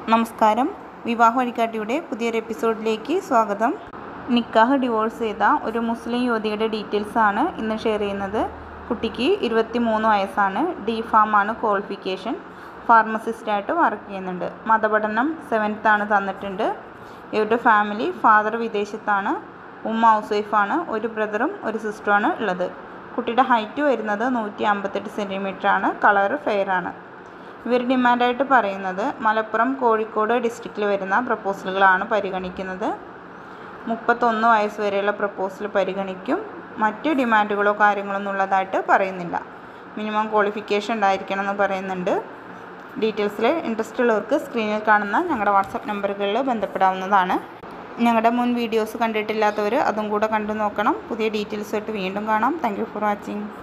നമസ്കാരം വിവാഹ വഴികാട്ടിയുടെ പുതിയൊരു എപ്പിസോഡിലേക്ക് സ്വാഗതം നിക്കാഹ് ഡിവോഴ്സ് ചെയ്ത ഒരു മുസ്ലിം യുവതിയുടെ ഡീറ്റെയിൽസ് ആണ് ഇന്ന് ഷെയർ ചെയ്യുന്നത് കുട്ടിക്ക് ഇരുപത്തി മൂന്ന് വയസ്സാണ് ഡി ഫാമാണ് ക്വാളിഫിക്കേഷൻ ഫാർമസിസ്റ്റായിട്ട് വർക്ക് ചെയ്യുന്നുണ്ട് മതപഠനം സെവൻത്ത് ആണ് തന്നിട്ടുണ്ട് ഇവരുടെ ഫാമിലി ഫാദർ വിദേശത്താണ് ഉമ്മ ഹൗസ് വൈഫാണ് ഒരു ബ്രദറും ഒരു സിസ്റ്ററുമാണ് ഉള്ളത് കുട്ടിയുടെ ഹൈറ്റ് വരുന്നത് നൂറ്റി അമ്പത്തെട്ട് സെൻറ്റിമീറ്റർ ആണ് കളർ ഫെയർ ആണ് ഇവർ ഡിമാൻഡായിട്ട് പറയുന്നത് മലപ്പുറം കോഴിക്കോട് ഡിസ്ട്രിക്റ്റിൽ വരുന്ന പ്രപ്പോസലുകളാണ് പരിഗണിക്കുന്നത് മുപ്പത്തൊന്ന് വയസ്സ് വരെയുള്ള പ്രപ്പോസൽ പരിഗണിക്കും മറ്റ് ഡിമാൻഡുകളോ കാര്യങ്ങളോ എന്നുള്ളതായിട്ട് പറയുന്നില്ല മിനിമം ക്വാളിഫിക്കേഷൻ ഉണ്ടായിരിക്കണം എന്ന് പറയുന്നുണ്ട് ഡീറ്റെയിൽസിൽ ഇൻട്രസ്റ്റ് ഉള്ളവർക്ക് സ്ക്രീനിൽ കാണുന്ന ഞങ്ങളുടെ വാട്സപ്പ് നമ്പറുകളിൽ ബന്ധപ്പെടാവുന്നതാണ് ഞങ്ങളുടെ മുൻ വീഡിയോസ് കണ്ടിട്ടില്ലാത്തവർ അതും കൂടെ കണ്ടു നോക്കണം പുതിയ ഡീറ്റെയിൽസുമായിട്ട് വീണ്ടും കാണാം താങ്ക് യു ഫോർ വാച്ചിങ്